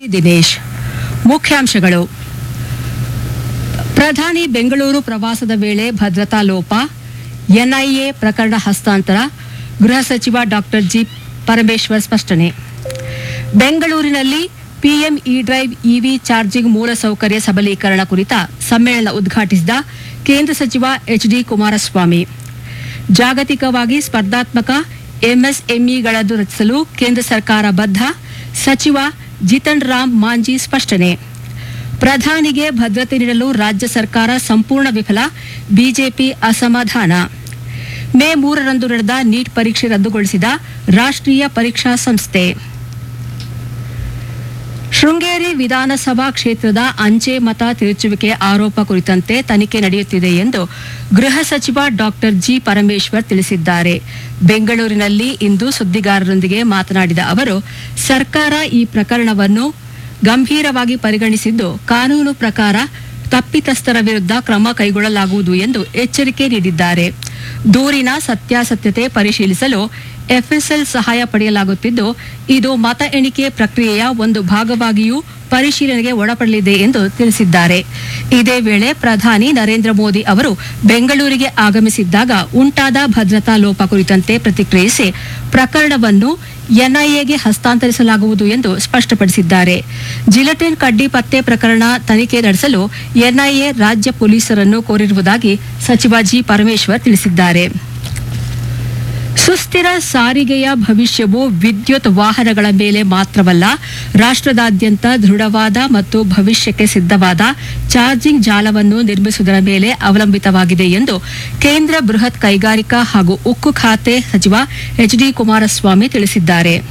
ದಿನೇಶ್ ಮುಖ್ಯಾಂಶಗಳು ಪ್ರಧಾನಿ ಬೆಂಗಳೂರು ಪ್ರವಾಸದ ವೇಳೆ ಭದ್ರತಾ ಲೋಪ ಎನ್ಐಎ ಪ್ರಕರಣ ಹಸ್ತಾಂತರ ಗೃಹ ಸಚಿವ ಡಾಕ್ಟರ್ ಜಿ ಪರಮೇಶ್ವರ್ ಸ್ಪಷ್ಟನೆ ಬೆಂಗಳೂರಿನಲ್ಲಿ PM E drive EV charging ಮೂಲಸೌಕರ್ಯ ಸಬಲೀಕರಣ ಕುರಿತ ಸಮ್ಮೇಳನ ಉದ್ಘಾಟಿಸಿದ ಕೇಂದ್ರ ಸಚಿವ ಎಚ್ ಡಿ ಕುಮಾರಸ್ವಾಮಿ ಜಾಗತಿಕವಾಗಿ ಸ್ಪರ್ಧಾತ್ಮಕ ಎಂಎಸ್ಎಂಇಗಳನ್ನು ರಚಿಸಲು ಕೇಂದ್ರ ಸರ್ಕಾರ ಬದ್ಧ ಸಚಿವ ಜಿತನ್ ರಾಮ್ ಮಾಂಜಿ ಸ್ಪಷ್ಟನೆ ಪ್ರಧಾನಿಗೆ ಭದ್ರತೆ ನೀಡಲು ರಾಜ್ಯ ಸರ್ಕಾರ ಸಂಪೂರ್ಣ ವಿಫಲ ಬಿಜೆಪಿ ಅಸಮಾಧಾನ ಮೇ ಮೂರರಂದು ನಡೆದ ನೀಟ್ ಪರೀಕ್ಷೆ ರದ್ದುಗೊಳಿಸಿದ ರಾಷ್ಟ್ರೀಯ ಪರೀಕ್ಷಾ ಸಂಸ್ಥೆ ಶೃಂಗೇರಿ ವಿಧಾನಸಭಾ ಕ್ಷೇತ್ರದ ಅಂಚೆ ಮತ ತಿರುಚುವಿಕೆ ಆರೋಪ ಕುರಿತಂತೆ ತನಿಖೆ ನಡೆಯುತ್ತಿದೆ ಎಂದು ಗೃಹ ಸಚಿವ ಡಾಕ್ಟರ್ ಜಿ ಪರಮೇಶ್ವರ್ ತಿಳಿಸಿದ್ದಾರೆ ಬೆಂಗಳೂರಿನಲ್ಲಿ ಇಂದು ಸುದ್ದಿಗಾರರೊಂದಿಗೆ ಮಾತನಾಡಿದ ಅವರು ಸರ್ಕಾರ ಈ ಪ್ರಕರಣವನ್ನು ಗಂಭೀರವಾಗಿ ಪರಿಗಣಿಸಿದ್ದು ಕಾನೂನು ಪ್ರಕಾರ ತಪ್ಪಿತಸ್ಥರ ವಿರುದ್ಧ ಕ್ರಮ ಕೈಗೊಳ್ಳಲಾಗುವುದು ಎಂದು ಎಚ್ಚರಿಕೆ ನೀಡಿದ್ದಾರೆ ದೂರಿನ ಸತ್ಯಾಸತ್ಯತೆ ಪರಿಶೀಲಿಸಲು ಎಫ್ಎಸ್ಎಲ್ ಸಹಾಯ ಪಡೆಯಲಾಗುತ್ತಿದ್ದು ಇದು ಮತ ಎಣಿಕೆ ಪ್ರಕ್ರಿಯೆಯ ಒಂದು ಭಾಗವಾಗಿಯೂ ಪರಿಶೀಲನೆಗೆ ಒಳಪಡಲಿದೆ ಎಂದು ತಿಳಿಸಿದ್ದಾರೆ ಇದೇ ವೇಳೆ ಪ್ರಧಾನಿ ನರೇಂದ್ರ ಮೋದಿ ಅವರು ಬೆಂಗಳೂರಿಗೆ ಆಗಮಿಸಿದ್ದಾಗ ಉಂಟಾದ ಭದ್ರತಾ ಲೋಪ ಕುರಿತಂತೆ ಪ್ರತಿಕ್ರಿಯಿಸಿ ಪ್ರಕರಣವನ್ನು ಎನ್ಐಎಗೆ ಹಸ್ತಾಂತರಿಸಲಾಗುವುದು ಎಂದು ಸ್ಪಷ್ಟಪಡಿಸಿದ್ದಾರೆ ಜಿಲೆಟಿನ್ ಕಡ್ಡಿ ಪತ್ತೆ ಪ್ರಕರಣ ತನಿಖೆ ನಡೆಸಲು ಎನ್ಐಎ ರಾಜ್ಯ ಪೊಲೀಸರನ್ನು ಕೋರಿರುವುದಾಗಿ ಸಚಿವ ಜಿ ಪರಮೇಶ್ವರ್ ತಿಳಿಸಿದ್ದಾರೆ ಸುಸ್ಥಿರ ಸಾರಿಗೆಯ ಭವಿಷ್ಯವು ವಿದ್ಯುತ್ ವಾಹನಗಳ ಮೇಲೆ ಮಾತ್ರವಲ್ಲ ರಾಷ್ಟ್ರದಾದ್ಯಂತ ದೃಢವಾದ ಮತ್ತು ಭವಿಷ್ಯಕ್ಕೆ ಸಿದ್ಧವಾದ ಚಾರ್ಜಿಂಗ್ ಜಾಲವನ್ನು ನಿರ್ಮಿಸುವುದರ ಮೇಲೆ ಅವಲಂಬಿತವಾಗಿದೆ ಎಂದು ಕೇಂದ್ರ ಬೃಹತ್ ಕೈಗಾರಿಕಾ ಹಾಗೂ ಉಕ್ಕು ಖಾತೆ ಸಚಿವ ಎಚ್ ಡಿ ಕುಮಾರಸ್ವಾಮಿ ತಿಳಿಸಿದ್ದಾರೆ